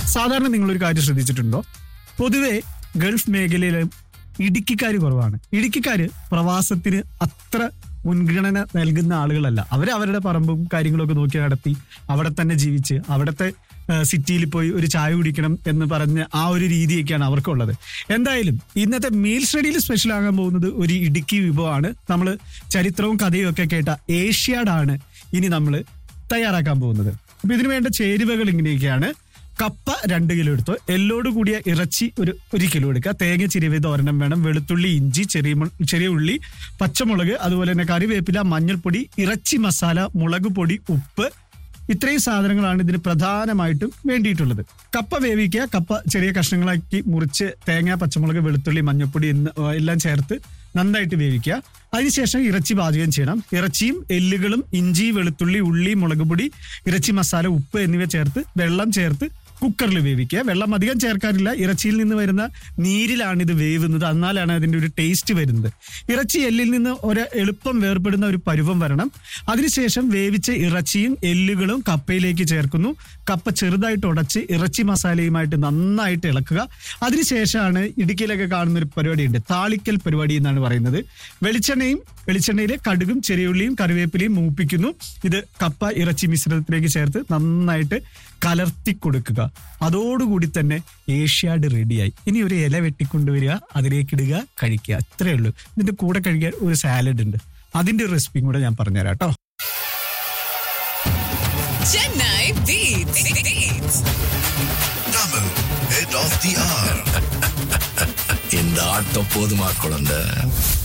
സാധാരണ നിങ്ങളൊരു കാര്യം ശ്രദ്ധിച്ചിട്ടുണ്ടോ പൊതുവെ ഗൾഫ് മേഖലയിലെ ഇടുക്കിക്കാർ കുറവാണ് ഇടുക്കിക്കാര് പ്രവാസത്തിന് അത്ര മുൻഗണന നൽകുന്ന ആളുകളല്ല അവർ അവരുടെ പറമ്പും കാര്യങ്ങളൊക്കെ നോക്കി നടത്തി അവിടെ തന്നെ ജീവിച്ച് അവിടുത്തെ സിറ്റിയിൽ പോയി ഒരു ചായ കുടിക്കണം എന്ന് പറഞ്ഞ് ആ ഒരു രീതിയൊക്കെയാണ് അവർക്കുള്ളത് എന്തായാലും ഇന്നത്തെ മീൽ സ്റ്റഡിയിൽ സ്പെഷ്യൽ ആകാൻ പോകുന്നത് ഒരു ഇടുക്കി വിഭവമാണ് നമ്മൾ ചരിത്രവും കഥയും ഒക്കെ കേട്ട ഏഷ്യാഡാണ് ഇനി നമ്മൾ തയ്യാറാക്കാൻ പോകുന്നത് അപ്പൊ ഇതിനു വേണ്ട ചേരുവകൾ ഇങ്ങനെയൊക്കെയാണ് കപ്പ രണ്ട് കിലോ എടുത്തു എല്ലോട് കൂടിയ ഇറച്ചി ഒരു ഒരു കിലോ എടുക്കുക തേങ്ങ ചിരിവിത് ഒരെണ്ണം വേണം വെളുത്തുള്ളി ഇഞ്ചി ചെറിയ മു- ചെറിയ ഉള്ളി പച്ചമുളക് അതുപോലെ തന്നെ കറിവേപ്പില മഞ്ഞൾപ്പൊടി ഇറച്ചി മസാല മുളക് പൊടി ഉപ്പ് ഇത്രയും സാധനങ്ങളാണ് ഇതിന് പ്രധാനമായിട്ടും വേണ്ടിയിട്ടുള്ളത് കപ്പ വേവിക്കുക കപ്പ ചെറിയ കഷ്ണങ്ങളാക്കി മുറിച്ച് തേങ്ങ പച്ചമുളക് വെളുത്തുള്ളി മഞ്ഞൾപ്പൊടി എന്ന് എല്ലാം ചേർത്ത് നന്നായിട്ട് വേവിക്കുക അതിനുശേഷം ഇറച്ചി പാചകം ചെയ്യണം ഇറച്ചിയും എല്ലുകളും ഇഞ്ചി വെളുത്തുള്ളി ഉള്ളി മുളക് പൊടി ഇറച്ചി മസാല ഉപ്പ് എന്നിവ ചേർത്ത് വെള്ളം ചേർത്ത് കുക്കറിൽ വേവിക്കുക വെള്ളം അധികം ചേർക്കാറില്ല ഇറച്ചിയിൽ നിന്ന് വരുന്ന നീരിലാണ് ഇത് വേവുന്നത് എന്നാലാണ് അതിന്റെ ഒരു ടേസ്റ്റ് വരുന്നത് ഇറച്ചി എല്ലിൽ നിന്ന് ഒരു എളുപ്പം വേർപെടുന്ന ഒരു പരുവം വരണം അതിനുശേഷം വേവിച്ച ഇറച്ചിയും എല്ലുകളും കപ്പയിലേക്ക് ചേർക്കുന്നു കപ്പ ചെറുതായിട്ട് ഉടച്ച് ഇറച്ചി മസാലയുമായിട്ട് നന്നായിട്ട് ഇളക്കുക അതിനുശേഷമാണ് ഇടുക്കിയിലൊക്കെ കാണുന്ന ഒരു പരിപാടിയുണ്ട് താളിക്കൽ പരിപാടി എന്നാണ് പറയുന്നത് വെളിച്ചെണ്ണയും വെളിച്ചെണ്ണയിൽ കടുകും ചെറിയുള്ളിയും കറിവേപ്പിലയും മൂപ്പിക്കുന്നു ഇത് കപ്പ ഇറച്ചി മിശ്രിതത്തിലേക്ക് ചേർത്ത് നന്നായിട്ട് കലർത്തി കൊടുക്കുക അതോടുകൂടി തന്നെ ഏഷ്യാഡ് റെഡിയായി ഇനി ഒരു ഇല വെട്ടിക്കൊണ്ടുവരിക അതിലേക്ക് ഇടുക കഴിക്കുക അത്രേ ഉള്ളൂ ഇതിന്റെ കൂടെ കഴിക്കാൻ ഒരു സാലഡ് ഉണ്ട് അതിന്റെ റെസിപ്പിയും കൂടെ ഞാൻ പറഞ്ഞുതരാം കേട്ടോ Chennai Beats. Beats. Double head of the hour. இந்த ஆட்டம் போதுமா குழந்தை